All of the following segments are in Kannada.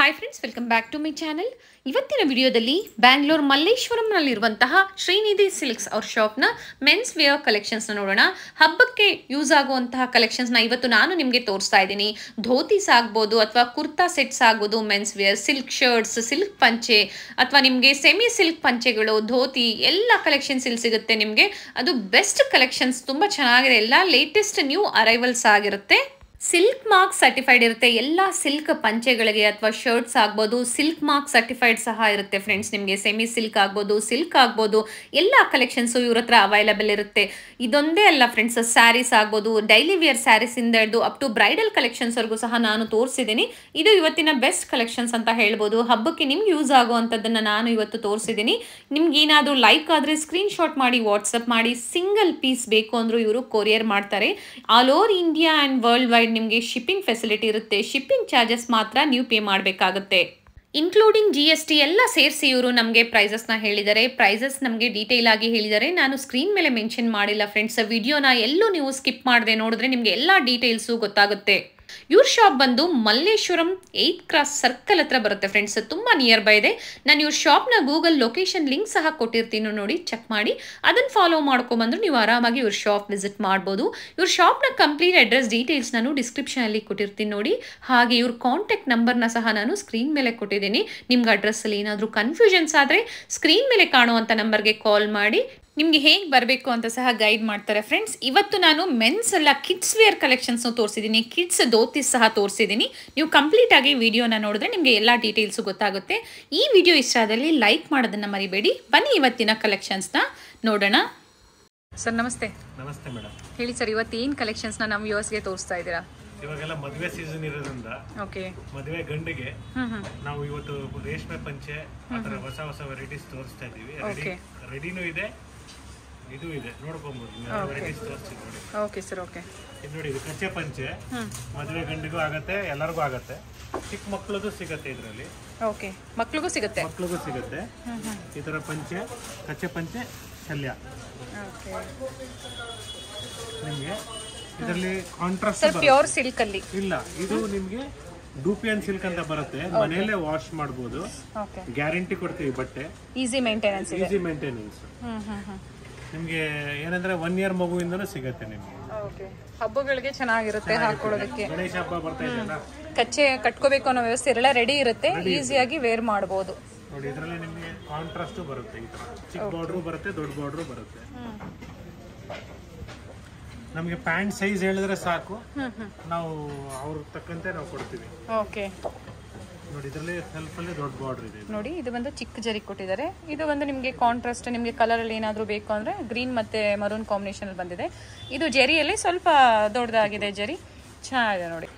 Hi friends welcome back to my channel ಇವತ್ತಿನ ವಿಡಿಯೋದಲ್ಲಿ ಬ್ಯಾಂಗ್ಳೂರ್ ಮಲ್ಲೇಶ್ವರಂನಲ್ಲಿರುವಂತಹ ಶ್ರೀನಿಧಿ ಸಿಲ್ಕ್ಸ್ ಅವ್ರ ಶಾಪ್ನ ಮೆನ್ಸ್ ವೇರ್ ಕಲೆಕ್ಷನ್ಸ್ನ ನೋಡೋಣ ಹಬ್ಬಕ್ಕೆ ಯೂಸ್ ಆಗುವಂತಹ ಕಲೆಕ್ಷನ್ಸ್ನ ಇವತ್ತು ನಾನು ನಿಮಗೆ ತೋರಿಸ್ತಾ ಇದ್ದೀನಿ ಧೋತೀಸ್ ಆಗ್ಬೋದು ಅಥವಾ ಕುರ್ತಾ ಸೆಟ್ಸ್ ಆಗ್ಬೋದು men's wear silk shirts silk ಪಂಚೆ ಅಥವಾ ನಿಮಗೆ ಸೆಮಿ ಸಿಲ್ಕ್ ಪಂಚೆಗಳು ಧೋತಿ ಎಲ್ಲ ಕಲೆಕ್ಷನ್ಸ್ ಇಲ್ಲಿ ಸಿಗುತ್ತೆ ನಿಮಗೆ ಅದು ಬೆಸ್ಟ್ ಕಲೆಕ್ಷನ್ಸ್ ತುಂಬ ಚೆನ್ನಾಗಿದೆ ಎಲ್ಲ ಲೇಟೆಸ್ಟ್ ನ್ಯೂ ಅರೈವಲ್ಸ್ ಆಗಿರುತ್ತೆ ಸಿಲ್ಕ್ ಮಾರ್ಕ್ ಸರ್ಟಿಫೈಡ್ ಇರುತ್ತೆ ಎಲ್ಲ ಸಿಲ್ಕ್ ಪಂಚೆಗಳಿಗೆ ಅಥವಾ ಶರ್ಟ್ಸ್ ಆಗ್ಬೋದು ಸಿಲ್ಕ್ ಮಾರ್ಕ್ ಸರ್ಟಿಫೈಡ್ ಸಹ ಇರುತ್ತೆ ಫ್ರೆಂಡ್ಸ್ ನಿಮಗೆ ಸೆಮಿ ಸಿಲ್ಕ್ ಆಗ್ಬೋದು ಸಿಲ್ಕ್ ಆಗ್ಬೋದು ಎಲ್ಲ ಕಲೆಕ್ಷನ್ಸು ಇವ್ರ ಹತ್ರ ಅವೈಲಬಲ್ ಇರುತ್ತೆ ಇದೊಂದೇ ಅಲ್ಲ ಫ್ರೆಂಡ್ಸ್ ಸ್ಯಾರೀಸ್ ಆಗ್ಬೋದು ಡೈಲಿ ವೇರ್ ಸ್ಯಾರೀಸಿಂದ ಹಿಡಿದು ಅಪ್ ಟು ಬ್ರೈಡಲ್ ಕಲೆಕ್ಷನ್ಸ್ವರೆಗೂ ಸಹ ನಾನು ತೋರಿಸಿದ್ದೀನಿ ಇದು ಇವತ್ತಿನ ಬೆಸ್ಟ್ ಕಲೆಕ್ಷನ್ಸ್ ಅಂತ ಹೇಳ್ಬೋದು ಹಬ್ಬಕ್ಕೆ ನಿಮ್ಗೆ ಯೂಸ್ ಆಗುವಂಥದ್ದನ್ನು ನಾನು ಇವತ್ತು ತೋರಿಸಿದ್ದೀನಿ ನಿಮ್ಗೆ ಏನಾದರೂ ಲೈಕ್ ಆದರೆ ಸ್ಕ್ರೀನ್ಶಾಟ್ ಮಾಡಿ ವಾಟ್ಸಪ್ ಮಾಡಿ ಸಿಂಗಲ್ ಪೀಸ್ ಬೇಕು ಅಂದರೂ ಇವರು ಕೊರಿಯರ್ ಮಾಡ್ತಾರೆ all over India and world wide ನಿಮಗೆ ಶಿಪ್ಪಿಂಗ್ ಫೆಸಿಲಿಟಿ ಇರುತ್ತೆ ಶಿಪ್ಪಿಂಗ್ ಚಾರ್ಜಸ್ ಮಾತ್ರ ನೀವು ಪೇ ಮಾಡಬೇಕಾಗುತ್ತೆ ಇನ್ಕ್ಲೂಡಿಂಗ್ ಜಿ ಎಸ್ ಟಿ ಎಲ್ಲ ಸೇರಿಸಿ ಇವರು ನಮಗೆ ಪ್ರೈಸಸ್ನ ಹೇಳಿದ್ದಾರೆ ಪ್ರೈಸಸ್ ನಮಗೆ ಡೀಟೇಲ್ ಆಗಿ ಹೇಳಿದ್ದಾರೆ ನಾನು ಸ್ಕ್ರೀನ್ ಮೇಲೆ ಮೆನ್ಷನ್ ಮಾಡಿಲ್ಲ ಫ್ರೆಂಡ್ಸ್ ವಿಡಿಯೋನ ಎಲ್ಲೂ ನೀವು ಸ್ಕಿಪ್ ಮಾಡದೆ ನೋಡಿದ್ರೆ ನಿಮಗೆ ಎಲ್ಲ ಡೀಟೇಲ್ಸು ಗೊತ್ತಾಗುತ್ತೆ ಇವ್ರ ಶಾಪ್ ಬಂದು ಮಲ್ಲೇಶ್ವರಂ ಏಯ್ತ್ ಕ್ರಾಸ್ ಸರ್ಕಲ್ ಹತ್ರ ಬರುತ್ತೆ ಫ್ರೆಂಡ್ಸ್ ತುಂಬ ನಿಯರ್ ಬೈ ಇದೆ ನಾನು ಇವ್ರ ಶಾಪ್ನ ಗೂಗಲ್ ಲೊಕೇಶನ್ ಲಿಂಕ್ ಸಹ ಕೊಟ್ಟಿರ್ತೀನಿ ನೋಡಿ ಚೆಕ್ ಮಾಡಿ ಅದನ್ನು ಫಾಲೋ ಮಾಡ್ಕೊಂಬಂದ್ರೆ ನೀವು ಆರಾಮಾಗಿ ಇವ್ರ ಶಾಪ್ ವಿಸಿಟ್ ಮಾಡ್ಬೋದು ಇವ್ರ ಶಾಪ್ನ ಕಂಪ್ಲೀಟ್ ಅಡ್ರೆಸ್ ಡೀಟೇಲ್ಸ್ ನಾನು ಡಿಸ್ಕ್ರಿಪ್ಷನಲ್ಲಿ ಕೊಟ್ಟಿರ್ತೀನಿ ನೋಡಿ ಹಾಗೆ ಇವ್ರ ಕಾಂಟ್ಯಾಕ್ಟ್ ನಂಬರ್ನ ಸಹ ನಾನು ಸ್ಕ್ರೀನ್ ಮೇಲೆ ಕೊಟ್ಟಿದ್ದೀನಿ ನಿಮ್ಗೆ ಅಡ್ರೆಸ್ಸಲ್ಲಿ ಏನಾದರೂ ಕನ್ಫ್ಯೂಷನ್ಸ್ ಆದರೆ ಸ್ಕ್ರೀನ್ ಮೇಲೆ ಕಾಣುವಂಥ ನಂಬರ್ಗೆ ಕಾಲ್ ಮಾಡಿ ನಿಮಗೆ ಹೇಗೆ ಬರಬೇಕು ಅಂತ ಸಹ ಗೈಡ್ ಮಾಡ್ತಾರೆ ಫ್ರೆಂಡ್ಸ್ ಇವತ್ತು ನಾನು ಮೆನ್ಸ್ ಎಲ್ಲ ಕಿಡ್ಸ್ ವೇರ್ ಕಲೆಕ್ಷನ್ಸ್ನು ತೋರಿಸಿದ್ದೀನಿ ಕಿಡ್ಸ್ ಧೋತೀಸ್ ಸಹ ತೋರಿಸಿದ್ದೀನಿ ನೀವು ಕಂಪ್ಲೀಟಾಗಿ ವಿಡಿಯೋನ ನೋಡಿದ್ರೆ ನಿಮಗೆ ಎಲ್ಲ ಡೀಟೇಲ್ಸು ಗೊತ್ತಾಗುತ್ತೆ ಈ ವಿಡಿಯೋ ಇಷ್ಟ ಆದಲ್ಲಿ ಲೈಕ್ ಮಾಡೋದನ್ನು ಮರಿಬೇಡಿ ಬನ್ನಿ ಇವತ್ತಿನ ಕಲೆಕ್ಷನ್ಸ್ನ ನೋಡೋಣ ಸರ್ ನಮಸ್ತೆ ನಮಸ್ತೆ ಮೇಡಮ್ ಹೇಳಿ ಸರ್ ಇವತ್ತು ಏನು ಕಲೆಕ್ಷನ್ಸ್ನ ನಮ್ಮ ವ್ಯೂವರ್ಸ್ಗೆ ತೋರಿಸ್ತಾ ಇದ್ದೀರಾ ಇವಾಗೆಲ್ಲ ಮದುವೆ ಸೀಸನ್ ಇರೋದ್ರಿಂದ ಓಕೆ ಮದುವೆ ಗಂಡಿಗೆ ಹ್ಞೂ ಹ್ಞೂ ನಾವು ಇವತ್ತು ರೇಷ್ಮೆ ಪಂಚೆ ಆ ಥರ ಹೊಸ ಹೊಸ ವೆರೈಟೀಸ್ ತೋರಿಸ್ತಾ ಇದ್ದೀವಿ ರೆಡಿ Okay. ರೆಡಿನೂ ಇದೆ ಇದು ಇದೆ ನೋಡ್ಕೊಬೋದು ವೆರೈಟೀಸ್ ತೋರಿಸ್ತೀವಿ ನೋಡಿ ಓಕೆ ಸರ್ ಓಕೆ ಇದು ನೋಡಿ ಇದು ಕಚ್ಚೆ ಪಂಚೆ ಹ್ಞೂ ಮದುವೆ ಗಂಡಿಗೂ ಆಗತ್ತೆ ಎಲ್ಲರಿಗೂ ಆಗತ್ತೆ ಚಿಕ್ಕ ಮಕ್ಕಳದು ಸಿಗತ್ತೆ ಇದರಲ್ಲಿ ಓಕೆ ಮಕ್ಳಿಗೂ ಸಿಗುತ್ತೆ ಮಕ್ಳಿಗೂ ಸಿಗತ್ತೆ ಹ್ಞೂ ಹ್ಞೂ ಈ ಥರ ಪಂಚೆ ಕಚ್ಚೆ ಪಂಚೆ ಶಲ್ಯ ಓಕೆ ನಿಮಗೆ ಇದರಲ್ಲಿ ಕಾಂಟ್ರಾಸ್ಟ್ ಸರ್ ಪ್ಯೂರ್ ಸಿಲ್ಕಲ್ಲಿ ಇಲ್ಲ ಇದು ನಿಮಗೆ ಡೂಪಿಯನ್ ಸಿಲ್ಕ್ ಅಂತ ಬರುತ್ತೆ ಮನೆಯಲ್ಲೇ ವಾಶ್ ಮಾಡ್ಬೋದು ಓಕೆ ಗ್ಯಾರಂಟಿ ಕೊಡ್ತೀವಿ ಬಟ್ಟೆ ಈಸಿ ಮೇಂಟೆನೆನ್ಸ್ ಇದೆ ಈಸಿ ಮೇಂಟೆನೆನ್ಸ್ ಹ್ಞೂ ಹ್ಞೂ ಹ್ಞೂ ನಿಮಗೆ ಏನಂದ್ರೆ ಒನ್ ಇಯರ್ ಮಗುವಿಂದನೂ ಸಿಗತ್ತೆ ನಿಮಗೆ ಓಕೆ ಹಬ್ಬಗಳಿಗೆ ಚೆನ್ನಾಗಿರುತ್ತೆ ಹಾಕೊಳ್ಳೋದಕ್ಕೆ ಗಣೇಶ ಹಬ್ಬ ಬರ್ತಾ ಇದೆಯಲ್ಲ ಕಚ್ಚೆ ಕಟ್ಕೋಬೇಕು ಅನ್ನೋ ವ್ಯವಸ್ಥೆ ಎಲ್ಲ ರೆಡಿ ಇರುತ್ತೆ ಈಸಿಯಾಗಿ ವೇರ್ ಮಾಡ್ಬೋದು ನೋಡಿ ಇದರಲ್ಲಿ ನಿಮಗೆ ಕಾಂಟ್ರಾಸ್ಟ್ ಬರುತ್ತೆ ಈ ತರ ಚಿಕ್ಕ ಬಾರ್ಡ್ರು ಬರುತ್ತೆ ದೊಡ್ಡ ಬಾರ್ಡ್ರು ಬರುತ್ತೆ ನಮಗೆ ಪ್ಯಾಂಟ್ ಸೈಜ್ ಹೇಳಿದ್ರೆ ಸಾಕು ಹ್ಮ್ ಹ್ಮ್ ನಾವು ಅವ್ರ ತಕ್ಕಂತೆ ನಾವು ಕೊಡ್ತೀವಿ ಓಕೆ ನೋಡಿ ಇದರಲ್ಲಿ ಸೆಲ್ಫ್ ಅಲ್ಲಿ ದೊಡ್ಡ ಬಾರ್ಡರ್ ಇದೆ ನೋಡಿ ಇದು ಬಂದು ಚಿಕ್ಕ ಜರಿ ಕೊಟ್ಟಿದ್ದಾರೆ ಇದು ಬಂದು ನಿಮಗೆ ಕಾಂಟ್ರಾಸ್ಟ್ ನಿಮಗೆ ಕಲರಲ್ಲಿ ಏನಾದರೂ ಬೇಕು ಅಂದರೆ ಗ್ರೀನ್ ಮತ್ತು ಮರೂನ್ ಕಾಂಬಿನೇಷನಲ್ಲಿ ಬಂದಿದೆ ಇದು ಜರಿಯಲ್ಲಿ ಸ್ವಲ್ಪ ದೊಡ್ಡದಾಗಿದೆ ಜರಿ ಚೆನ್ನಾಗಿದೆ ನೋಡಿ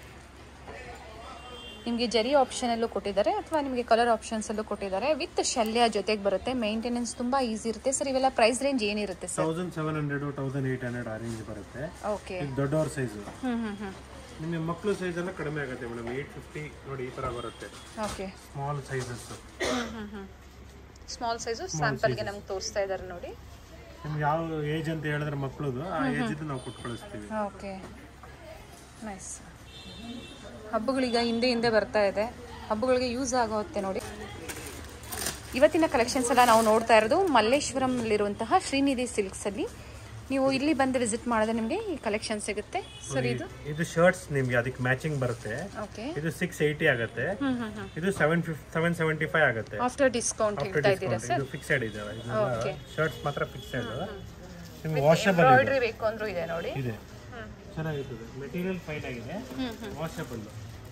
ನಿಮಗೆ ಜರಿ ಆಪ್ಷನಲ್ಲೂ ಕೊಟ್ಟಿದ್ದಾರೆ ಅಥವಾ ನಿಮಗೆ ಕಲರ್ ಆಪ್ಷನ್ಸಲ್ಲೂ ಕೊಟ್ಟಿದ್ದಾರೆ ವಿತ್ ಶಲ್ಯ ಜೊತೆಗೆ ಬರುತ್ತೆ ಮೇಂಟೆನೆನ್ಸ್ ತುಂಬ ಈಸಿ ಇರುತ್ತೆ ಸರ್ ಇವೆಲ್ಲ ಪ್ರೈಸ್ ರೇಂಜ್ ಏನಿರುತ್ತೆ sir thousand seven hundred thousand eight hundred ಆ ರೇಂಜ್ ಬರುತ್ತೆ ಓಕೆ ಇದು ದೊಡ್ಡವ್ರ ಸೈಜ್ ಹ್ಞೂ ಹ್ಞೂ ಹ್ಞೂ ನಿಮಗೆ ಮಕ್ಕಳು ಸೈಜ್ ಎಲ್ಲ ಕಡಿಮೆ ಆಗುತ್ತೆ ಮೇಡಮ್ ಏಟ್ ಫಿಫ್ಟಿ ನೋಡಿ ಈ ತರ ಬರುತ್ತೆ okay small sizes small size ಸ್ಯಾಂಪಲ್ಗೆ ನಮ್ಗೆ ತೋರಿಸ್ತಾ ಇದ್ದಾರೆ ನೋಡಿ ನಿಮ್ಗೆ ಯಾವ ಏಜ್ ಅಂತ ಹೇಳಿದ್ರೆ ಮಕ್ಕಳದು ಆ ಏಜ್ ಇದು ನಾವು ಕೊಟ್ಟು ಕಳಿಸ್ತೀವಿ ಓಕೆ ನೈಸ್ ಹಬ್ಬಗಳೀಗ ಹಿಂದೆ ಹಿಂದೆ ಬರ್ತಾ ಇದೆ ಹಬ್ಬಗಳಿಗೆ ಯೂಸ್ ಆಗುತ್ತೆ ನೋಡಿ ಇವತ್ತಿನ ಕಲೆಕ್ಷನ್ಸ್ ಎಲ್ಲ ನಾವು ನೋಡ್ತಾ ಇರೋದು ಮಲ್ಲೇಶ್ವರಂನಲ್ಲಿರುವಂತಹ ಶ್ರೀನಿಧಿ ಸಿಲ್ಕ್ಸಲ್ಲಿ ನೀವು ಇಲ್ಲಿ ಬಂದು ವಿಸಿಟ್ ಮಾಡಿದ್ರೆ ನಿಮಗೆ ಈ ಕಲೆಕ್ಷನ್ ಸಿಗುತ್ತೆ ಸರ್ ಇದು ಇದು ಶರ್ಟ್ಸ್ ನಿಮ್ಗೆ ಅದಕ್ಕೆ ಮ್ಯಾಚಿಂಗ್ ಬರುತ್ತೆ ಓಕೆ ಇದು ಸಿಕ್ಸ್ ಏಯ್ಟಿ ಆಗುತ್ತೆ ಹ್ಮ್ ಹ್ಮ್ ಹ್ಮ್ ಇದು seven fif seven seventy five ಆಗುತ್ತೆ ಆಫ್ಟರ್ ಡಿಸ್ಕೌಂಟ್ ಆಫ್ಟರ್ ಹೇಳ್ತಾ ಇದ್ದೀರಾ ಡಿಸ್ಕೌಂಟ್ ಇದು ಫಿಕ್ಸೆಡ್ ಇದೆ Okay. ಶರ್ಟ್ಸ್ ಮಾತ್ರ ಫಿಕ್ಸೆಡ್ ನಿಮ್ಗೆ ವಾಷಬಲ್ ಇದೆ ಎಂಬ್ರಾಯ್ಡ್ರಿ ಬೇಕು ಅಂದ್ರೂ ಇದೆ ನೋಡಿ ಇದೆ ಚೆನ್ನಾಗಿರ್ತದೆ ಮೆಟೀರಿಯಲ್ ಫೈನ್ ಆಗಿದೆ ವಾಷಬಲ್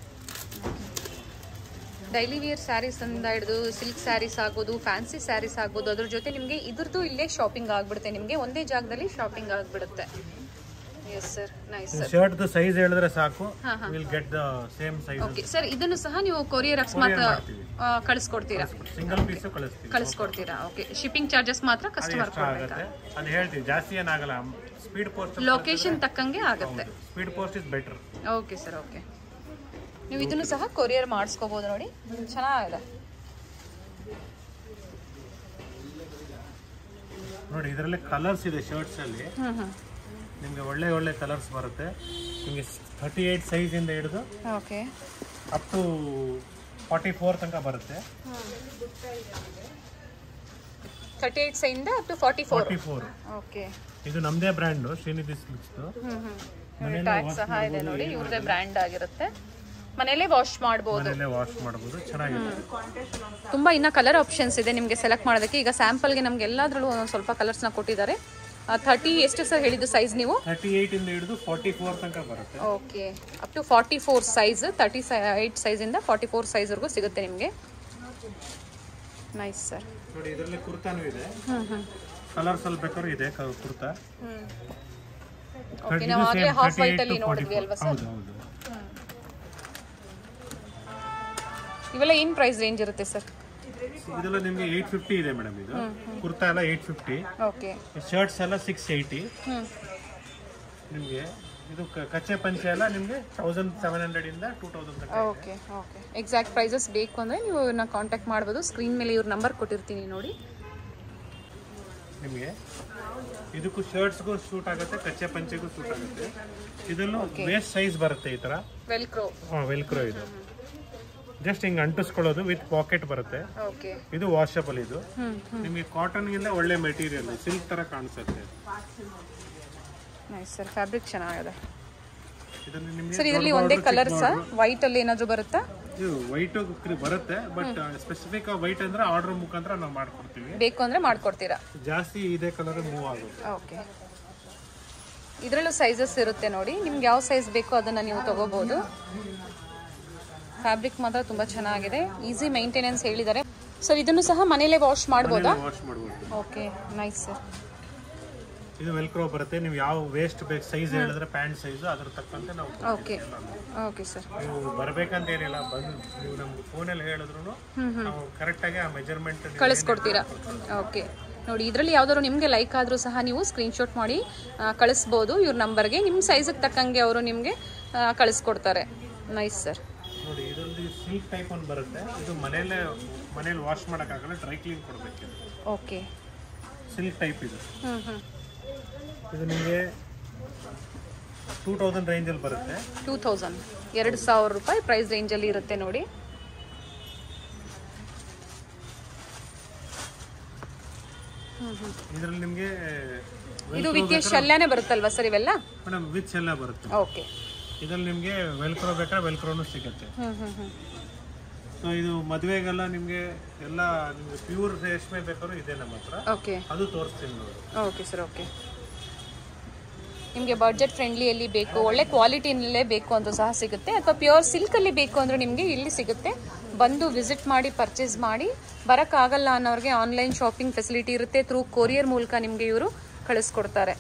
ಡೈಲಿ ವೇರ್ ಸ್ಯಾರೀಸ್ ಇಂದ ಹಿಡಿದು ಸಿಲ್ಕ್ ಸ್ಯಾರೀಸ್ ಆಗ್ಬೋದು ಫ್ಯಾನ್ಸಿ ಸ್ಯಾರೀಸ್ ಆಗ್ಬೋದು ಅದ್ರ ಜೊತೆ ನಿಮಗೆ ಇದ್ರದ್ದು ಇಲ್ಲೇ ಶಾಪಿಂಗ್ ಆಗ್ಬಿಡುತ್ತೆ ನಿಮಗೆ ಒಂದೇ ಜಾಗದಲ್ಲಿ ಶಾಪಿಂಗ್ ಆಗ್ಬಿಡುತ್ತೆ yes sir nice sir shirt size ಹೇಳಿದ್ರೆ ಸಾಕು will get the same size okay sir ಇದನ್ನು ಸಹ ನೀವು ಕೊರಿಯರ್ ಅಕಸ್ಮಾತ್ ಮಾಡ್ತೀವಿ. ಆ, ಕಳಿಸ್ಕೊಡ್ತೀರಾ ಸಿಂಗಲ್ ಪೀಸ್ ಕಳಿಸ್ತೀವಿ ಕಳಿಸ್ಕೊಡ್ತೀರಾ ಓಕೆ ಶಿಪ್ಪಿಂಗ್ ಚಾರ್ಜಸ್ ಮಾತ್ರ ಕಸ್ಟಮರ್ ಎಕ್ಸ್ಟ್ರಾ ಆಗುತ್ತೆ ಅದು ಹೇಳ್ತೀವಿ ಜಾಸ್ತಿ ಏನಾಗಲ್ಲ ಸ್ಪೀಡ್ ಪೋಸ್ಟ್ ಲೊಕೇಶನ್ ತಕ್ಕಂಗೆ ಆಗುತ್ತೆ speed post is better okay sir okay ನೀವು ಇದನ್ನು ಸಹ ಕೊರಿಯರ್ ಮಾಡಿಸ್ಕೋಬೋದು ನೋಡಿ ಚೆನ್ನಾಗಿದೆ ನೋಡಿ ಇದರಲ್ಲಿ ಕಲರ್ಸ್ ಇದೆ ಶರ್ಟ್ಸ್ ಅಲ್ಲಿ ಹ್ಞೂ ಹ್ಞೂ ನಿಮಗೆ ಒಳ್ಳೆ ಒಳ್ಳೆ ಕಲರ್ಸ್ ಬರುತ್ತೆ ನಿಮಗೆ ಥರ್ಟಿ ಏಯ್ಟ್ ಸೈಜ್ ಇಂದ ಹಿಡಿದು okay up to forty four ತನಕ ಬರುತ್ತೆ ತರ್ಟಿ ಏಯ್ಟ್ ಸೈಯಿಂದ up to forty four forty four okay ಇದು ನಮ್ದೇ ಬ್ರ್ಯಾಂಡ್ ಶ್ರೀನಿಧಿ ಸಿಲ್ಕ್ಸ್ದು ಟ್ಯಾಗ್ ಸಹ ಇದೆ ನೋಡಿ ಇವ್ರದೇ ಬ್ರ್ಯಾಂಡ್ ಆಗಿರುತ್ತೆ ಮನೇಲೆ ವಾಶ್ ಮಾಡ್ಬೋದು ಮನೆಯಲ್ಲೇ ವಾಶ್ ಮಾಡ್ಬೋದು ಚೆನ್ನಾಗಿದೆ ತುಂಬ ಇನ್ನ ಕಲರ್ ಆಪ್ಷನ್ಸ್ ಇದೆ ನಿಮಗೆ ಸೆಲೆಕ್ಟ್ ಮಾಡೋದಕ್ಕೆ ಈಗ ಸ್ಯಾಂಪಲ್ಗೆ ನಮ್ಗೆ ಎಲ್ಲದರಲ್ಲೂ ಒಂದೊಂದು ಸ್ವಲ್ಪ ಕಲರ್ಸ್ನ ಕೊಟ್ಟಿದ್ದಾರೆ ಥರ್ಟಿ ಎಷ್ಟು ಸರ್ ಹೇಳಿದ್ದು ಸೈಜ್ ನೀವು ತರ್ಟಿ ಏಯ್ಟ್ ಇಂದ ಹಿಡಿದು ಫಾರ್ಟಿ ಫೋರ್ ತನಕ ಬರುತ್ತೆ okay up to forty four size thirty ಸೈ ಏಯ್ಟ್ ಸೈಜಿಂದ ಫಾರ್ಟಿ ಫೋರ್ ಸೈಜ್ವರೆಗೂ ಸಿಗುತ್ತೆ ನಿಮಗೆ ನೈಸ್ ಸರ್ ನೋಡಿ ಇದರಲ್ಲಿ ಕುರ್ತಾನು ಇದೆ ಹ್ಞೂ ಹ್ಞೂ ಕಲರ್ಸ್ ಅಲ್ಲಿ ಬೇಕಾದ್ರೂ ಇದೆ ಕ- ಕುರ್ತಾ ಓಕೆ ನಾವು ಆಗಲೇ ಹಾಫ್ ವೈಟಲ್ಲಿ ನೋಡಿದ್ವಿ ಅಲ್ವಾ ಸರ್ ಹೌದು ಹೌದು ಇವೆಲ್ಲ ಏನು ಪ್ರೈಸ್ ರೇಂಜ್ ಇರುತ್ತೆ ಸರ್ ಇದೆಲ್ಲ ನಿಮಗೆ ಏಯ್ಟ್ ಫಿಫ್ಟಿ ಇದೆ ಮೇಡಮ್ ಇದು ಕುರ್ತಾ ಎಲ್ಲ ಏಯ್ಟ್ ಫಿಫ್ಟಿ ಓಕೆ ಶರ್ಟ್ಸ್ ಎಲ್ಲ ಸಿಕ್ಸ್ ಏಯ್ಟಿ ಹ್ಞೂ ನಿಮಗೆ ಇದು ಕ- ಕಚ್ಚೆ ಪಂಚೆ ಎಲ್ಲ ನಿಮಗೆ ತೌಸಂಡ್ ಸೆವೆನ್ ಹಂಡ್ರೆಡ್ ಇಂದ ಟೂ ತೌಸಂಡ್ ತನಕ ಓಕೆ ಓಕೆ ಎಕ್ಸಾಕ್ಟ್ ಪ್ರೈಸಸ್ ಬೇಕು ಅಂದರೆ ನೀವು ಇವ್ರನ್ನ ಕಾಂಟ್ಯಾಕ್ಟ್ ಮಾಡ್ಬೋದು ಸ್ಕ್ರೀನ್ ಮೇಲೆ ಇವ್ರ ನಂಬರ್ ಕೊಟ್ಟಿರ್ತೀನಿ ನೋಡಿ ನಿಮಗೆ ಇದಕ್ಕೂ ಶರ್ಟ್ಸ್ಗೂ ಸೂಟ್ ಆಗುತ್ತೆ ಕಚ್ಚೆ ಪಂಚೆಗೂ ಸೂಟ್ ಆಗುತ್ತೆ ಇದನ್ನು ವೇಸ್ಟ್ ಸೈಜ್ ಬರುತ್ತೆ ಈ ತರ ವೆಲ್ಕ್ರೋ ವೆಲ್ಕ್ರೋ ಇದು ಜಸ್ಟ್ ಹಿಂಗೆ ಅಂಟಿಸ್ಕೊಳ್ಳೋದು ವಿತ್ ಪಾಕೆಟ್ ಬರುತ್ತೆ ಓಕೆ ಇದು ವಾಷಬಲ್ ಇದು ಹ್ಞೂ ನಿಮಗೆ ಕಾಟನ್ಗಿಂತ ಒಳ್ಳೆ ಮೆಟೀರಿಯಲ್ ಸಿಲ್ಕ್ ತರ ಕಾಣಿಸುತ್ತೆ ನೈಸ್ ಸರ್ ಫ್ಯಾಬ್ರಿಕ್ ಚೆನ್ನಾಗಿದೆ ಇದರಲ್ಲಿ ನಿಮಗೆ ಸರ್ ಇದರಲ್ಲಿ ಒಂದೇ ಕಲರ್ ಸರ್ ವೈಟ್ ಅಲ್ಲಿ ಏನಾದರೂ ಬರುತ್ತಾ ಇದು ವೈಟ್ ಬರುತ್ತೆ ಬಟ್ ಸ್ಪೆಸಿಫಿಕ್ ವೈಟ್ ಅಂದ್ರೆ ಆರ್ಡರ್ ಮುಖಾಂತರ ನಾವು ಮಾಡ್ಕೊಡ್ತೀವಿ ಬೇಕು ಅಂದರೆ ಮಾಡ್ಕೊಡ್ತೀರಾ ಜಾಸ್ತಿ ಇದೇ ಕಲರ್ ಮೂವ್ ಆಗುತ್ತೆ ಓಕೆ ಇದರಲ್ಲೂ ಸೈಜಸ್ ಇರುತ್ತೆ ನೋಡಿ ನಿಮ್ಗೆ ಯಾವ ಸೈಜ್ ಬೇಕೋ ಅದನ್ನು ನೀವು ತಗೋಬೋದು ಫ್ಯಾಬ್ರಿಕ್ ಮಾತ್ರ ತುಂಬ ಚೆನ್ನಾಗಿದೆ ಈಸಿ ಮೈಂಟೆನೆನ್ಸ್ ಹೇಳಿದ್ದಾರೆ ಸರ್ ಇದನ್ನು ಸಹ ಮನೇಲೆ ವಾಶ್ ಮಾಡ್ಬೋದಾ ವಾಶ್ ಮಾಡ್ಬೋದು ಓಕೆ ನೈಸ್ ಸರ್ ಇದು ವೆಲ್ಕ್ರೋ ಬರುತ್ತೆ ನೀವು ಯಾವ ವೇಸ್ಟ್ ಬೇಕು ಸೈಜ್ ಹೇಳಿದ್ರೆ ಪ್ಯಾಂಟ್ ಸೈಜ್ ಅದ್ರ ತಕ್ಕಂತೆ ನಾವು ಓಕೆ ಓಕೆ ಸರ್ ನೀವು ಬರ್ಬೇಕಂತ ಏನಿಲ್ಲ ಬಂದು ನೀವು ನಮ್ಗೆ ಫೋನಲ್ಲಿ ಹೇಳಿದ್ರು ನಾವು ಕರೆಕ್ಟಾಗಿ ಆ ಮೆಜರ್ಮೆಂಟ್ ಕಳಿಸ್ಕೊಡ್ತೀರಾ ಓಕೆ ನೋಡಿ ಇದರಲ್ಲಿ ಯಾವ್ದಾದ್ರು ನಿಮಗೆ ಲೈಕ್ ಆದರೂ ಸಹ ನೀವು ಸ್ಕ್ರೀನ್ಶಾಟ್ ಮಾಡಿ ಆ, ಕಳಿಸ್ಬೋದು ಇವ್ರ ನಂಬರ್ಗೆ ನಿಮ್ಮ ಸೈಜಿಗೆ ತಕ್ಕಂಗೆ ಅವರು ನಿಮಗೆ ಕಳಿಸ್ಕೊಡ್ತಾರೆ ನೈಸ್ ಸರ್ ನೋಡಿ ಇದೊಂದು ಸಿಲ್ಕ್ ಟೈಪ್ ಒಂದು ಬರುತ್ತೆ ಇದು ಮನೆಯಲ್ಲೇ ಮನೇಲಿ ವಾಶ್ ಮಾಡೋಕ್ಕಾಗಲ್ಲ ಡ್ರೈ ಕ್ಲೀನ್ ಕೊಡಬೇಕು ಓಕೆ ಸಿಲ್ಕ್ ಟೈಪ್ ಇದು ಹ್ಞೂ ಹ್ಞೂ ಇದು ನಿಮಗೆ ಟೂ ತೌಸಂಡ್ ರೇಂಜಲ್ಲಿ ಬರುತ್ತೆ ಟೂ ತೌಸಂಡ್ ಎರಡು ಸಾವಿರ ರೂಪಾಯಿ ಪ್ರೈಸ್ ರೇಂಜಲ್ಲಿ ಇರುತ್ತೆ ನೋಡಿ ಇದರಲ್ಲಿ ನಿಮಗೆ ಇದು ವಿತ್ ಶಲ್ಯನೇ ಬರುತ್ತಲ್ವಾ ಸರ್ ಇವೆಲ್ಲ ಮೇಡಮ್ ವಿಚ್ ಎಲ್ಲ ಬರುತ್ತೆ ಓಕೆ ಇದರಲ್ಲಿ ನಿಮಗೆ ವೆಲ್ಕ್ರೋ ಬೇಕಾದ್ರೆ ವೆಲ್ಕ್ರೋನು ಸಿಗುತ್ತೆ ಹ್ಞೂ ಹ್ಞೂ ಹ್ಞೂ ಸೊ ಇದು ಮದುವೆಗೆಲ್ಲ ನಿಮಗೆ ಎಲ್ಲ ನಿಮಗೆ ಪ್ಯೂರ್ ರೇಷ್ಮೆ ಬೇಕಾದ್ರೂ ಇದೆ ನಮ್ಮ ಹತ್ರ ಓಕೆ ಅದು ತೋರಿಸ್ತೀನಿ ನೋಡಿ ಓಕೆ ಸರ್ ಓಕೆ ನಿಮಗೆ ಬಡ್ಜೆಟ್ ಫ್ರೆಂಡ್ಲಿಯಲ್ಲಿ ಬೇಕು ಒಳ್ಳೆ ಕ್ವಾಲಿಟಿನಲ್ಲೇ ಬೇಕು ಅಂತ ಸಹ ಸಿಗುತ್ತೆ ಅಥವಾ ಪ್ಯೂರ್ ಸಿಲ್ಕಲ್ಲಿ ಬೇಕು ಅಂದರೆ ನಿಮಗೆ ಇಲ್ಲಿ ಸಿಗುತ್ತೆ ಬಂದು ವಿಸಿಟ್ ಮಾಡಿ ಪರ್ಚೇಸ್ ಮಾಡಿ ಬರೋಕ್ಕಾಗಲ್ಲ ಅನ್ನೋರಿಗೆ ಆನ್ಲೈನ್ ಶಾಪಿಂಗ್ ಫೆಸಿಲಿಟಿ ಇರುತ್ತೆ ಥ್ರೂ ಕೊರಿಯರ್ ಮೂಲಕ ನಿಮಗೆ ಇವರು ಕಳಿಸ್ಕೊಡ್ತಾರೆ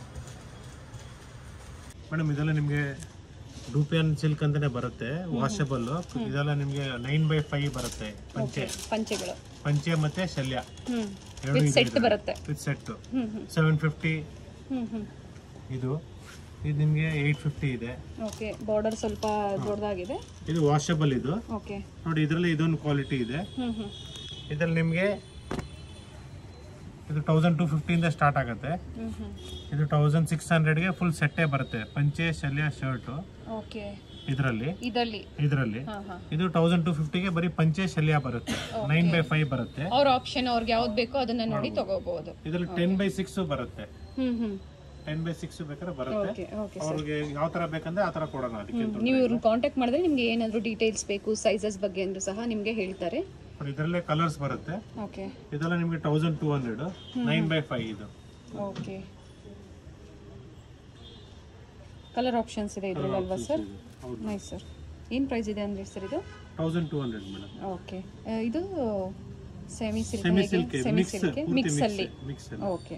ಮೇಡಮ್ ಇದೆಲ್ಲ ನಿಮಗೆ ಡೂಪಿಯನ್ ಸಿಲ್ಕ್ ಅಂತಾನೆ ಬರುತ್ತೆ ವಾಷಬಲ್ ಇದೆಲ್ಲ ನಿಮಗೆ ನೈನ್ ಬೈ ಫೈವ್ ಬರುತ್ತೆ ಪಂಚೆ ಪಂಚೆಗಳು ಪಂಚೆ ಮತ್ತೆ ಶಲ್ಯ ಹ್ಞೂ ಎರಡು ವಿತ್ ಇದೆ ಸೆಟ್ ಬರುತ್ತೆ ವಿತ್ ಸೆಟ್ ಹ್ಞೂ ಹ್ಞೂ ಸೆವೆನ್ ಫಿಫ್ಟಿ ಹ್ಞೂ ಹ್ಞೂ ಇದು ಇದು ನಿಮಗೆ ಏಯ್ಟ್ ಫಿಫ್ಟಿ ಇದೆ ಓಕೆ ಬಾರ್ಡರ್ ಸ್ವಲ್ಪ ದೊಡ್ಡದಾಗಿದೆ ಇದು ವಾಷಬಲ್ ಇದು ಓಕೆ ನೋಡಿ ಇದರಲ್ಲಿ ಇದೊಂದು ಕ್ವಾಲಿಟಿ ಇದೆ ಹ್ಞೂ ಹ್ಞೂ ಇದರಲ್ಲಿ ನಿಮಗೆ ಇದು ತೌಸಂಡ್ ಟು ಫಿಫ್ಟಿಯಿಂದ ಸ್ಟಾರ್ಟ್ ಆಗುತ್ತೆ ಹ್ಞೂ ಹ್ಞೂ ಇದು ತೌಸಂಡ್ ಸಿಕ್ಸ್ ಹಂಡ್ರೆಡ್ಗೆ ಫುಲ್ ಸೆಟ್ಟೇ ಬರುತ್ತೆ ಪಂಚೆ ಶಲ್ಯ ಶರ್ಟು ಓಕೆ ಇದರಲ್ಲಿ ಇದರಲ್ಲಿ ಇದರಲ್ಲಿ ಹಾಂ ಹಾಂ ಇದು ತೌಸಂಡ್ ಟು ಫಿಫ್ಟಿಗೆ ಬರೀ ಪಂಚೆ ಶಲ್ಯ ಬರುತ್ತೆ ನೈನ್ ಬೈ ಫೈವ್ ಬರುತ್ತೆ ಅವ್ರ ಆಪ್ಷನ್ ಅವ್ರಿಗೆ ಯಾವ್ದು ಬೇಕೋ ಅದನ್ನ ನೋಡಿ ತಗೋಬಹುದು ಇದರಲ್ಲಿ ಟೆನ್ ಬೈ ಸಿಕ್ಸ್ ಬರುತ್ತೆ ಹ್ಮ್ ಹ್ಮ್ ಟೆನ್ ಬೈ ಸಿಕ್ಸ್ ಬೇಕಾದ್ರೆ ಬರುತ್ತೆ ಓಕೆ ಓಕೆ ಅವ್ರಿಗೆ ಯಾವ ತರ ಬೇಕಂದ್ರೆ ಆ ತರ ಕೊಡೋಣ ಅದಕ್ಕೆ ನೀವು ಇವ್ರನ್ನ ಕಾಂಟ್ಯಾಕ್ಟ್ ಮಾಡಿದ್ರೆ ನಿಮ್ಗೆ ಏನಾದರೂ ಡೀಟೇಲ್ಸ್ ಬೇಕು ಸೈಜಸ್ ಬಗ್ಗೆ ಅಂದ್ರೂ ಸಹ ನಿಮ್ಗೆ ಹೇಳ್ತಾರೆ ಇದರಲ್ಲೇ ಕಲರ್ಸ್ ಬರುತ್ತೆ ಓಕೆ ಇದೆಲ್ಲ ನಿಮಗೆ thousand two hundred nine by five ಇದು ಓಕೆ ಕಲರ್ ಆಪ್ಷನ್ಸ್ ಇದೆ ಇದ್ರಲ್ಲಿ ಅಲ್ವಾ ಸರ್ ಹೌದು ನೈಸ್ ಸರ್ ಏನು ಪ್ರೈಸ್ ಇದೆ ಅಂದ್ರೆ ಸರ್ ಇದು thousand two hundred madam okay ಇದು semi silk semi silk semi mix silk mix ಅಲ್ಲಿ ಮಿಕ್ಸ್ ಓಕೆ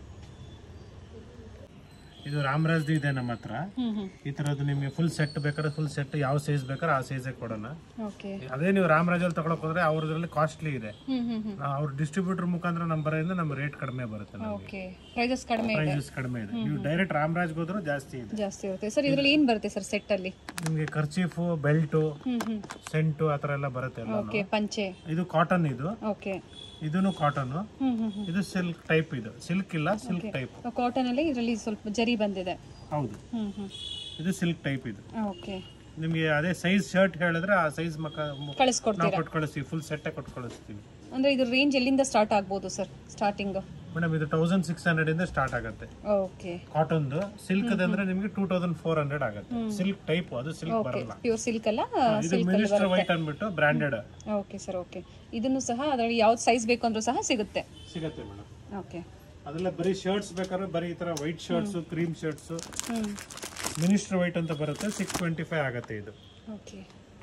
ಇದು ರಾಮರಾಜ್ದು ಇದೆ ನಮ್ಮ ಹತ್ರ ಹ್ಮ್ ಹ್ಮ್ ಈ ತರದ್ದು ನಿಮಗೆ ಫುಲ್ ಸೆಟ್ ಬೇಕಾದ್ರೆ ಫುಲ್ ಸೆಟ್ ಯಾವ ಸೈಜ್ ಬೇಕಾದ್ರೆ ಆ ಸೈಜೇ ಕೊಡೋಣ ಓಕೆ ಅದೇ ನೀವು ರಾಮರಾಜಲ್ಲಿ ತಗೊಳಕ್ ಹೋದ್ರೆ ಅವ್ರದ್ರಲ್ಲಿ ಕಾಸ್ಟ್ಲಿ ಇದೆ ಹ್ಮ್ ಹ್ಮ್ ಹ್ಮ್ ನಾವು ಅವ್ರ ಡಿಸ್ಟ್ರಿಬ್ಯೂಟರ್ ಮುಖಾಂತರ ನಮ್ಮ ಬರೋದ್ರಿಂದ ನಮ್ಮ ರೇಟ್ ಕಡಿಮೆ ಬರುತ್ತೆ ನಮಗೆ ಓಕೆ ಪ್ರೈಸಸ್ ಕಡಿಮೆ ಇದೆ ಪ್ರೈಸಸ್ ಕಡಿಮೆ ಇದೆ ನೀವು ಡೈರೆಕ್ಟ್ ರಾಮರಾಜ್ಗೆ ಹೋದ್ರೂ ಜಾಸ್ತಿ ಇದೆ ಜಾಸ್ತಿ ಇರುತ್ತೆ ಸರ್ ಇದರಲ್ಲಿ ಏನು ಬರುತ್ತೆ ಸರ್ ಸೆಟ್ ಅಲ್ಲಿ ನಿಮಗೆ ಖರ್ಚೀಫು ಬೆಲ್ಟು ಹ್ಮ್ ಹ್ಮ್ ಸೆಂಟು ಆ ಥರ ಎಲ್ಲ ಬರುತ್ತೆ ಎಲ್ಲ ಓಕೆ ಪಂಚೆ ಇದು ಕಾಟನ್ ಇದು ಓಕೆ ಇದೂನು ಕಾಟನ್ ಹ್ಮ್ ಹ್ಮ್ ಹ್ಮ್ ಇದು ಸಿಲ್ಕ್ ಟೈಪ್ ಇದು ಸಿಲ್ಕ್ ಇಲ್ಲ ಸಿಲ್ಕ್ ಟೈಪ್ ಕಾಟನ್ ಅಲ್ಲಿ ಇದರಲ್ಲಿ ಸ್ವಲ್ಪ ಜರಿ ಬಂದಿದೆ ಹೌದು ಹ್ಮ್ ಹ್ಮ್ ಇದು ಸಿಲ್ಕ್ ಟೈಪ್ ಇದು ಓಕೆ ನಿಮಗೆ ಅದೇ ಸೈಜ್ ಶರ್ಟ್ ಹೇಳಿದ್ರೆ ಆ ಸೈಜ್ ಮಕ್ಕ ನಾವು ಕಳಿಸ್ಕೊಡ್ತೀರಾ ಕೊಟ್ಟು ಕಳಿಸ್ತೀವಿ ಫುಲ್ ಸೆಟ್ಟೇ ಕೊಟ್ಟು ಕಳಿಸ್ತೀವಿ ಅಂದ್ರೆ ಇದು ರೇಂಜ್ ಎಲ್ಲಿಂದ ಸ್ಟಾರ್ಟ್ ಆಗ್ಬೋದು ಸರ್ ಸ್ಟಾರ್ಟಿಂಗ್ ಮೇಡಮ್ ಇದು ತೌಸಂಡ್ ಸಿಕ್ಸ್ ಹಂಡ್ರೆಡ್ ಇಂದ ಸ್ಟಾರ್ಟ್ ಆಗುತ್ತೆ ಓಕೆ ಕಾಟನ್ ಸಿಲ್ಕ್ ಅಂದ್ರೆ ನಿಮಗೆ ಟೂ ತೌಸಂಡ್ ಫೋರ್ ಹಂಡ್ರೆಡ್ ಆಗುತ್ತೆ ಸಿಲ್ಕ್ ಟೈಪ್ ಅದು ಸಿಲ್ಕ್ ಓಕೆ ಬರಲ್ಲ ಪ್ಯೂರ್ ಸಿಲ್ಕ್ ಅಲ್ಲ ಇದು ಮಿನಿಸ್ಟರ್ ವೈಟ್ ಅಂದ್ಬಿಟ್ಟು ಬ್ರಾಂಡೆಡ್ ಓಕೆ ಸರ್ ಓಕೆ ಇದನ್ನು ಸಹ ಅದರಲ್ಲಿ ಯಾವ್ದು ಸೈಜ್ ಬೇಕು ಅಂದ್ರೂ ಸಹ ಸಿಗುತ್ತೆ ಸಿಗತ್ತೆ ಮೇಡಮ್ ಓಕೆ ಅದೆಲ್ಲ ಬರೀ ಶರ್ಟ್ಸ್ ಬೇಕಾದ್ರೆ ಬರೀ ಈ ತರ ವೈಟ್ ಶರ್ಟ್ಸ್ ಕ್ರೀಮ್ ಶರ್ಟ್ಸ್ ಹ್ಮ್ ಮಿನಿಸ್ಟರ್ ವೈಟ್ ಅಂತ ಬರುತ್ತೆ ಸಿಕ್ಸ್ ಟ್ವೆಂಟಿ ಫೈವ್ ಆಗುತ್ತೆ ಇದು ಓಕೆ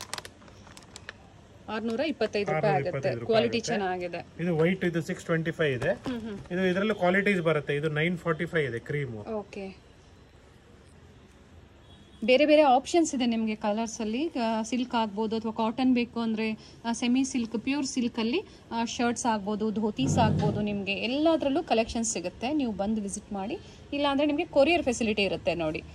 ಆರ್ನೂರ ಇಪ್ಪತ್ತೈದು ರೂಪಾಯಿ ಆಗುತ್ತೆ ಕ್ವಾಲಿಟಿ ಚೆನ್ನಾಗಿದೆ ಇದು ವೈಟ್ ಇದು ಸಿಕ್ಸ್ ಟ್ವೆಂಟಿ ಫೈವ್ ಇದೆ ಹ್ಮ್ ಹ್ಮ್ ಇದು ಇದರಲ್ಲಿ ಕ್ವಾಲಿಟೀಸ್ ಬರುತ್ತೆ ಇದು ನೈನ್ ಫಾರ್ಟಿ ಫೈವ್ ಇದೆ ಕ್ರೀಮು ಓಕೆ ಬೇರೆ ಬೇರೆ ಆಪ್ಷನ್ಸ್ ಇದೆ ನಿಮಗೆ ಕಲರ್ಸಲ್ಲಿ ಸಿಲ್ಕ್ ಆಗ್ಬೋದು ಅಥವಾ ಕಾಟನ್ ಬೇಕು ಅಂದರೆ ಸೆಮಿ ಸಿಲ್ಕ್ ಪ್ಯೂರ್ ಸಿಲ್ಕಲ್ಲಿ ಶರ್ಟ್ಸ್ ಆಗ್ಬೋದು ಧೋತೀಸ್ ಆಗ್ಬೋದು ನಿಮಗೆ ಎಲ್ಲದರಲ್ಲೂ ಕಲೆಕ್ಷನ್ಸ್ ಸಿಗುತ್ತೆ ನೀವು ಬಂದು ವಿಸಿಟ್ ಮಾಡಿ ಇಲ್ಲಾಂದರೆ ನಿಮಗೆ ಕೊರಿಯರ್ ಫೆಸಿಲಿಟಿ ಇರುತ್ತೆ ನೋಡಿ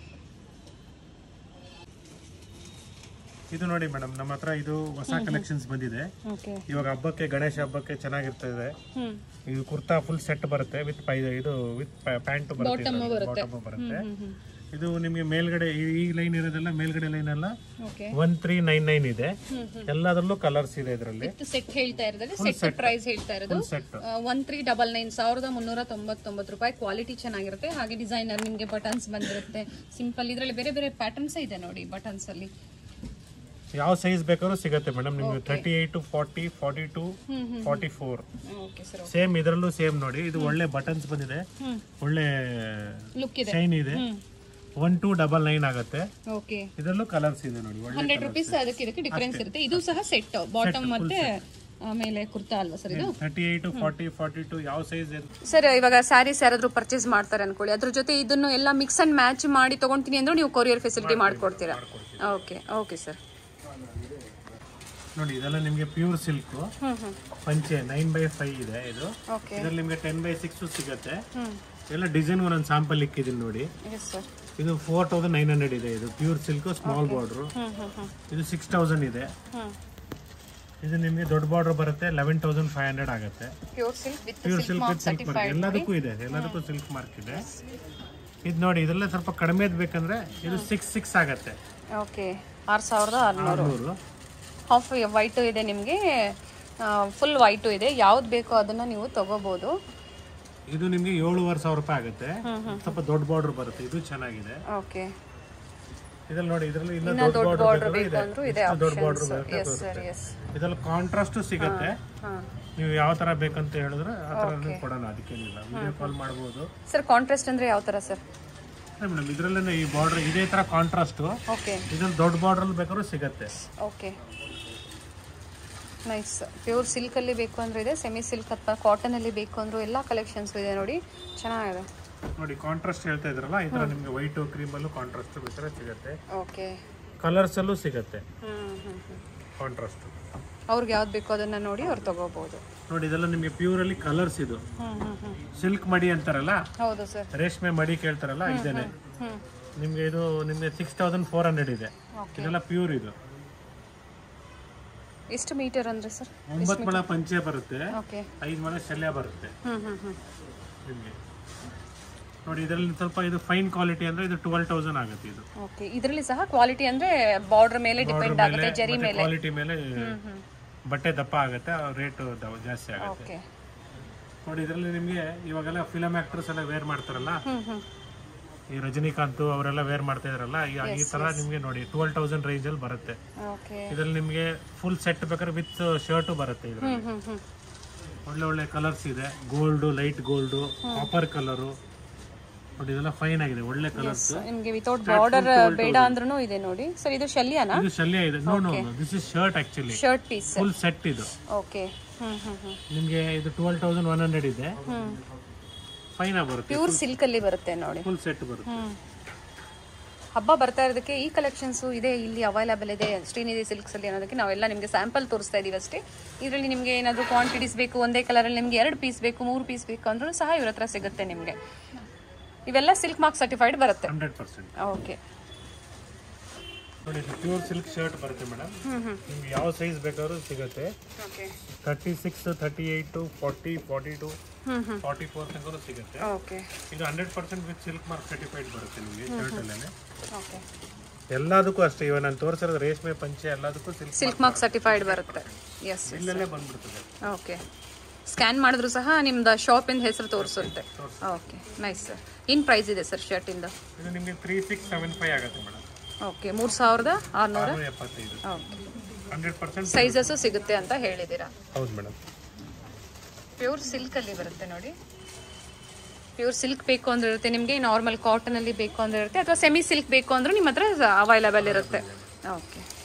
ಇದು ನೋಡಿ ಮೇಡಮ್ ನಮ್ಮ ಹತ್ರ ಇದು ಹೊಸ ಕಲೆಕ್ಷನ್ಸ್ ಬಂದಿದೆ ಓಕೆ ಇವಾಗ ಹಬ್ಬಕ್ಕೆ ಗಣೇಶ ಹಬ್ಬಕ್ಕೆ ಚೆನ್ನಾಗಿರ್ತದೆ ಹ್ಞೂ ಇದು ಕುರ್ತಾ ಫುಲ್ ಸೆಟ್ ಬರುತ್ತೆ ವಿತ್ ಪೈ ಇದು ವಿತ್ ಪ್ಯಾಂಟ್ ಬರುತ್ತೆ ಬಾಟಮ್ ಬರುತ್ತೆ ಹ್ಞೂ ಹ್ಞೂ ಇದು ನಿಮಗೆ ಮೇಲ್ಗಡೆ ಈ- ಈ ಲೈನ್ ಇರೋದೆಲ್ಲ ಮೇಲ್ಗಡೆ ಲೈನ್ ಎಲ್ಲ okay one three nine nine ಇದೆ ಹ್ಞೂ ಹ್ಞೂ ಎಲ್ಲದರಲ್ಲೂ ಕಲರ್ಸ್ ಇದೆ ಇದರಲ್ಲಿ ವಿತ್ ಸೆಟ್ ಹೇಳ್ತಾ ಇರೋದ್ರೆ ಸೆಟ್ ಪ್ರೈಸ್ ಹೇಳ್ತಾ ಇರೋದು full set one three double nine ಸಾವಿರದ ಮುನ್ನೂರ ತೊಂಬತ್ತೊಂಬತ್ತು ರೂಪಾಯಿ ಕ್ವಾಲಿಟಿ ಚೆನ್ನಾಗಿರುತ್ತೆ ಹಾಗೆ ಡಿಸೈನರ್ ನಿಮಗೆ ಬಟನ್ಸ್ ಬಂದಿರುತ್ತೆ ಸಿಂಪಲ್ ಇದರಲ್ಲಿ ಬೇರೆ ಬೇರೆ ಪ್ಯಾಟರ್ನ್ಸ್ ಇದೆ ನೋಡಿ ಬಟನ್ಸ್ ಅಲ್ಲಿ ಯಾವ ಸೈಜ್ ಬೇಕಾದ್ರೂ ಸಿಗುತ್ತೆ ಮೇಡಮ್ ನಿಮಗೆ thirty eight to forty forty two ಹ್ಮ್ ಹ್ಮ್ forty four okay sir same ಇದರಲ್ಲೂ ಸೇಮ್ ನೋಡಿ ಇದು ಒಳ್ಳೆ ಬಟನ್ಸ್ ಬಂದಿದೆ ಹ್ಮ್ ಒಳ್ಳೆ ಲುಕ್ ಇದೆ ಶೈನ್ ಇದೆ ಹ್ಮ್ ಒನ್ ಟು ಡಬಲ್ ನೈನ್ ಆಗುತ್ತೆ ಓಕೆ ಇದರಲ್ಲೂ ಕಲರ್ಸ್ ಇದೆ ನೋಡಿ ಒಳ್ಳೆ ಹಂಡ್ರೆಡ್ ರುಪೀಸ್ ಅದಕ್ಕೆ ಇದಕ್ಕೆ ಡಿಫರೆನ್ಸ್ ಇರುತ್ತೆ ಇದು ಸಹ ಸೆಟ್ ಬಾಟಮ್ ಮತ್ತೆ ಆಮೇಲೆ ಕುರ್ತಾ ಅಲ್ವಾ ಸರ್ ಇದು thirty eight forty forty two ಯಾವ ಸೈಜ್ ಸರ್ ಇವಾಗ ಸ್ಯಾರೀಸ್ ಯಾರಾದ್ರೂ ಪರ್ಚೇಸ್ ಮಾಡ್ತಾರೆ ಅನ್ಕೊಳ್ಳಿ ಅದ್ರ ಜೊತೆ ಇದನ್ನು ಎಲ್ಲ ಮಿಕ್ಸ್ ಅಂಡ್ ಮ್ಯಾಚ್ ಮಾಡಿ ತಗೊಂತೀನಿ ಅಂದ್ರೆ ನೀವು ಕೊರಿಯರ್ ಫೆಸಿಲಿಟಿ ಮಾಡ್ಕೊಡ್ತೀರಾ ಓಕೆ ಓಕೆ ಸರ್ ನೋಡಿ ಇದೆಲ್ಲ ನಿಮಗೆ ಪ್ಯೂರ್ ಸಿಲ್ಕ್ ಹ್ಮ್ ಹ್ಮ್ ಪಂಚೆ ನೈನ್ ಬೈ ಫೈವ್ ಇದೆ ಇದು ಓಕೆ ಇದರಲ್ಲಿ ನಿಮಗೆ ಟೆನ್ ಬೈ ಸಿಕ್ಸ್ ಸಿಗುತ್ತೆ ಹ್ಮ್ ಎಲ್ಲ ಡಿಸೈನ್ ಒಂದೊಂದು ಸ್ಯಾಂಪಲ್ ಇಕ್ಕಿದ್ದೀನಿ ನೋಡಿ ಎಸ್ ಸರ್ ಇದು ಫೋರ್ ತೌಸಂಡ್ ನೈನ್ ಹಂಡ್ರೆಡ್ ಇದೆ ಇದು ಪ್ಯೂರ್ ಸಿಲ್ಕ್ ಸ್ಮಾಲ್ ಬಾರ್ಡ್ರು ಹ್ಮ್ ಹ್ಮ್ ಹ್ಮ್ ಇದು ಸಿಕ್ಸ್ ತೌಸಂಡ್ ಇದೆ ಹ್ಮ್ ಇದು ನಿಮಗೆ ದೊಡ್ಡ ಬಾರ್ಡರ್ ಬರುತ್ತೆ ಲೆವೆನ್ ತೌಸಂಡ್ ಫೈವ್ ಹಂಡ್ರೆಡ್ ಆಗುತ್ತೆ pure silk with pure silk with silk mark ಎಲ್ಲದಕ್ಕೂ ಇದೆ ಎಲ್ಲದಕ್ಕೂ ಸಿಲ್ಕ್ ಮಾರ್ಕ್ ಇದೆ ಇದು ನೋಡಿ ಇದೆಲ್ಲ ಸ್ವಲ್ಪ ಕಡಿಮೆ ಬೇಕಂದ್ರೆ ಇದು ಸಿಕ್ಸ್ ಸಿಕ್ಸ್ ಆಗತ್ತೆ ಓಕೆ ಆರು ಸಾವಿರದ ಆರುನೂರು ಆರ್ನೂರು ಹಾಫ್ ವೈಟು ಇದೆ ನಿಮಗೆ ಫುಲ್ ವೈಟು ಇದೆ ಯಾವ್ದು ಬೇಕೋ ಅದನ್ನ ನೀವು ತಗೋಬಹುದು ಇದು ನಿಮಗೆ ಏಳುವರೆ ಸಾವಿರ ರೂಪಾಯಿ ಆಗುತ್ತೆ ಸ್ವಲ್ಪ ದೊಡ್ಡ ಬಾರ್ಡರ್ ಬರುತ್ತೆ ಇದು ಚೆನ್ನಾಗಿದೆ ಓಕೆ ಇದ್ರಲ್ಲಿ ನೋಡಿ ಇದರಲ್ಲಿ ಇನ್ನ ಇನ್ನ ದೊಡ್ಡ ದೊಡ್ಡ ಬಾರ್ಡರ್ ಬಾರ್ಡರ್ ಬೇಕು ಅಂದ್ರೂ ಇದೆ ದೊಡ್ಡ ಬಾರ್ಡರ್ ಆಪ್ಷನ್ಸ್ ಬರುತ್ತೆ ಎಸ್ ಸರ್ ಎಸ್ ಇದ್ರಲ್ಲಿ ಕಾಂಟ್ರಾಸ್ಟ್ ಸಿಗುತ್ತೆ ಹಾಂ ನೀವು ಯಾವ ತರ ಬೇಕಂತ ಹೇಳಿದ್ರೆ ಆ ತರ ಕೊಡೋಣ ಅದಕ್ಕೇನಿಲ್ಲ ವಿಡಿಯೋ ಕಾಲ್ ಮಾಡ್ಬೋದು ಸರ್ ಕಾಂಟ್ರಾಸ್ಟ್ ಅಂದ್ರೆ ಯಾವ ಥರ ಸರ್ ಮೇಡಮ್ ಇದ್ರಲ್ಲೇ ಈ ಬಾರ್ಡರ್ ಇದೇ ತರ ಕಾಂಟ್ರಾಸ್ಟ್ ಓಕೆ ಇದ್ರಲ್ಲಿ ದೊಡ್ಡ ಬಾರ್ಡರ್ ಬೇಕಾದ್ರೂ ಸಿಗತ್ತೆ ಓಕೆ ನೈಸ್ ಪ್ಯೂರ್ ಸಿಲ್ಕಲ್ಲಿ ಬೇಕು ಅಂದ್ರೆ ಇದೆ ಸೆಮಿ ಸಿಲ್ಕ್ ಅಥವಾ ಕಾಟನಲ್ಲಿ ಬೇಕು ಅಂದ್ರೂ ಎಲ್ಲ ಕಲೆಕ್ಷನ್ಸ್ ಇದೆ ನೋಡಿ ಚೆನ್ನಾಗಿದೆ ನೋಡಿ ಕಾಂಟ್ರಾಸ್ಟ್ ಹೇಳ್ತಾ ಇದ್ರಲ್ಲ ಈ ತರ ನಿಮ್ಗೆ ವೈಟ್ ಕ್ರೀಮ್ ಅಲ್ಲೂ ಕಾಂಟ್ರಾಸ್ಟ್ ಬೇಕಾದ್ರೆ ಸಿಗತ್ತೆ ಓಕೆ ಕಲರ್ಸ್ ಅಲ್ಲೂ ಸಿಗತ್ತೆ ಹ್ಞೂ ಹ್ಞೂ ಹ್ಞೂ ಕಾಂಟ್ರಾಸ್ಟ್ ಅವ್ರಿಗೆ ಯಾವ್ದು ಬೇಕೋ ಅದನ್ನ ನೋಡಿ ಅವ್ರು ತಗೋಬಹುದು ನೋಡಿ ಇದೆಲ್ಲ ನಿಮಗೆ ಪ್ಯೂರ್ ಅಲ್ಲಿ ಕಲರ್ಸ್ ಇದು ಹ್ಞೂ ಹ್ಞೂ ಹ್ಞೂ ಸಿಲ್ಕ್ ಮಡಿ ಅಂತಾರಲ್ಲ ಹೌದು ಸರ್ ರೇಷ್ಮೆ ಮಡಿ ಕೇಳ್ತಾರಲ್ಲ ಇದೇನೆ ಹ್ಞೂ ನಿಮ್ಗೆ ಇದು ನಿಮ್ಗೆ ಸಿಕ್ಸ್ ತೌಸಂಡ್ ಫೋರ್ ಹಂಡ್ರೆಡ್ ಇದೆ ಓಕೆ ಇದೆಲ್ಲ ಪ್ಯೂರ್ ಇದು ಎಷ್ಟು ಮೀಟರ್ ಅಂದ್ರೆ ಸರ್ ಒಂಬತ್ತು ಮೊಳ ಪಂಚೆ ಬರುತ್ತೆ ಓಕೆ ಐದು ಮೊಳ ಶಲ್ಯ ಬರುತ್ತೆ ಹ್ಞೂ ಹ್ಞೂ ಹ್ಞೂ ನಿಮಗೆ ನೋಡಿ ಇದರಲ್ಲಿ ಸ್ವಲ್ಪ ಇದು ಫೈನ್ ಕ್ವಾಲಿಟಿ ಅಂದ್ರೆ ಇದು ಟ್ವೆಲ್ ತೌಸಂಡ್ ಆಗುತ್ತೆ ಇದು ಓಕೆ ಇದರಲ್ಲಿ ಸಹ ಕ್ವಾಲಿಟಿ ಅಂದ್ರೆ ಬಾರ್ಡರ್ ಮೇಲೆ ಡಿಪೆಂಡ್ ಆಗುತ್ತೆ ಜರಿ ಮೇಲೆ ಕ್ವಾಲಿಟಿ ಮೇಲೆ ಬಟ್ಟೆ ದಪ್ಪ ಆಗುತ್ತೆ ರೇಟ್ ಜಾಸ್ತಿ ಆಗುತ್ತೆ ಓಕೆ ನೋಡಿ ಇದರಲ್ಲಿ ನಿಮಗೆ ಇವಾಗೆಲ್ಲ ಫಿಲಮ್ ಆಕ್ಟರ್ಸ್ ಎಲ್ಲ ವೇರ್ ಮಾಡ್ತಾರಲ್ಲ ಹ್ಮ್ ಹ್ಮ್ ಈ ರಜನಿಕಾಂತ್ ಅವರೆಲ್ಲ ವೇರ್ ಮಾಡ್ತಾ ಇದಾರಲ್ಲ ಈ ಈ ತರ ನಿಮಗೆ ನೋಡಿ ಟ್ವೆಲ್ ತೌಸಂಡ್ ರೇಂಜ್ ಅಲ್ಲಿ ಬರುತ್ತೆ ಓಕೆ ಇದರಲ್ಲಿ ನಿಮಗೆ ಫುಲ್ ಸೆಟ್ ಬೇಕಾದ್ರೆ ವಿತ್ ಶರ್ಟ್ ಬರುತ್ತೆ ಇದ್ರಲ್ಲಿ ಹ್ಮ್ ಹ್ಮ್ ಹ್ಮ್ ಒಳ್ಳೆ ಒಳ್ಳೆ ಕಲರ್ಸ್ ಇದೆ gold light gold copper colour ನೋಡಿ ಇದೆಲ್ಲ ಫೈನ್ ಆಗಿದೆ ಒಳ್ಳೆ ಕಲರ್ಸ್ ನಿಮ್ಗೆ ವಿತೌಟ್ ಬಾರ್ಡರ್ ಬೇಡ ಅಂದ್ರೂ ಇದೆ ನೋಡಿ ಸರ್ ಇದು ಶಲ್ಯನಾ ಇದು ಶಲ್ಯ ಇದೆ no no this is shirt actually shirt piece full set ಇದು ಓಕೆ ಹ್ಮ್ ಹ್ಮ್ ಹ್ಮ್ ನಿಮಗೆ ಇದು ಟ್ವೆಲ್ ತೌಸಂಡ್ ಒನ್ ಹಂಡ್ರೆಡ್ ಇದೆ ಹ್ಮ್ ಫೈನ್ ಆಗಿ ಬರುತ್ತೆ ಪ್ಯೂರ್ ಸಿಲ್ಕ್ ಅಲ್ಲಿ ಬರುತ್ತೆ ನೋಡಿ ಫುಲ್ ಸೆಟ್ ಬರುತ್ತೆ ಹ್ಮ್ ಹಬ್ಬ ಬರ್ತಾ ಇರೋದಕ್ಕೆ ಈ ಕಲೆಕ್ಷನ್ಸ್ ಇದೆ ಇಲ್ಲಿ ಅವೈಲಬಲ್ ಇದೆ ಶ್ರೀನಿಧಿ ಸಿಲ್ಕ್ಸ್ ಅಲ್ಲಿ ಅನ್ನೋದಕ್ಕೆ ನಾವೆಲ್ಲ ನಿಮಗೆ ಸ್ಯಾಂಪಲ್ ತೋರಿಸ್ತಾ ಇದೀವಿ ಅಷ್ಟೇ ಇದರಲ್ಲಿ ನಿಮಗೆ ಏನಾದರೂ ಕ್ವಾಂಟಿಟೀಸ್ ಬೇಕು ಒಂದೇ ಕಲರಲ್ಲಿ ನಿಮಗೆ ಎರಡು ಪೀಸ್ ಬೇಕು ಮೂರು ಪೀಸ್ ಬೇಕು ಅಂದ್ರೂ ಸಹ ಇವ್ರ ಹತ್ರ ಸಿಗುತ್ತೆ ನಿಮಗೆ ಇವೆಲ್ಲ ಸಿಲ್ಕ್ ಮಾರ್ಕ್ ಸರ್ಟಿಫೈಡ್ ಬರುತ್ತೆ ಹಂಡ್ರೆಡ್ ಪರ್ಸೆಂಟ್ ಓಕೆ ನೋಡಿ ಇದು ಪ್ಯೂರ್ ಸಿಲ್ಕ್ ಶರ್ಟ್ ಬರುತ್ತೆ ಮೇಡಮ್ ಹ್ಮ್ ಹ್ಮ್ ನಿಮ್ಗೆ ಯಾವ ಸೈಜ್ ಬೇಕಾದ್ರೂ ಸಿಗುತ್ತೆ okay thirty six thirty eight forty forty two ಹ್ಮ್ ಹ್ಮ್ ಫಾರ್ಟಿ ಫೋರ್ ತನಕ ಸಿಗುತ್ತೆ ಓಕೆ ಇದು hundred percent with silk mark certified ಬರುತ್ತೆ ನಿಮಗೆ ಶರ್ಟ್ ಅಲ್ಲೇ ಓಕೆ ಎಲ್ಲದಕ್ಕೂ ಅಷ್ಟೇ ಇವಾಗ ನಾನು ತೋರಿಸಿರೋದು ರೇಷ್ಮೆ ಪಂಚೆ ಎಲ್ಲದಕ್ಕೂ ಸಿಲ್ಕ್ ಸಿಲ್ಕ್ ಮಾರ್ಕ್ ಸರ್ಟಿಫೈಡ್ ಬರುತ್ತೆ ಎಸ್ ಇಲ್ಲೇ ಬಂದ್ಬಿಡ್ತದೆ ಓಕೆ ಸ್ಕ್ಯಾನ್ ಮಾಡಿದ್ರು ಸಹ ನಿಮ್ದು ಶಾಪಿಂದ ಹೆಸರು ತೋರಿಸುತ್ತೆ ಓಕೆ ನೈಸ್ ಸರ್ ಏನು ಪ್ರೈಸ್ ಇದೆ ಸರ್ ಶರ್ಟಿಂದ ಇದು ನಿಮಗೆ ತ್ರೀ ಸಿಕ್ಸ್ ಸೆವೆನ್ ಫೈವ್ ಆಗುತ್ತೆ ಮೇಡಮ್ ಓಕೆ ಮೂರು ಸಾವಿರದ ಆರುನೂರ ಆರುನೂರ ಎಪ್ಪತ್ತೈದು ಓಕೆ ಹಂಡ್ರೆಡ್ ಪರ್ಸೆಂಟ್ ಸೈಜಸ್ಸು ಸಿಗುತ್ತೆ ಅಂತ ಹೇಳಿದ್ದೀರಾ ಹೌದು ಮೇಡಮ್ ಪ್ಯೂರ್ ಸಿಲ್ಕಲ್ಲಿ ಬರುತ್ತೆ ನೋಡಿ ಪ್ಯೂರ್ ಸಿಲ್ಕ್ ಬೇಕು ಅಂದ್ರೆ ಇರುತ್ತೆ ನಿಮಗೆ ನಾರ್ಮಲ್ ಕಾಟನಲ್ಲಿ ಬೇಕು ಅಂದ್ರೆ ಇರುತ್ತೆ ಅಥವಾ ಸೆಮಿ ಸಿಲ್ಕ್ ಬೇಕು ಅಂದ್ರೂ ನಿಮ್ಮ ಹತ್ರ ಅವೈಲಬಲ್ ಇರುತ್ತೆ ಓಕೆ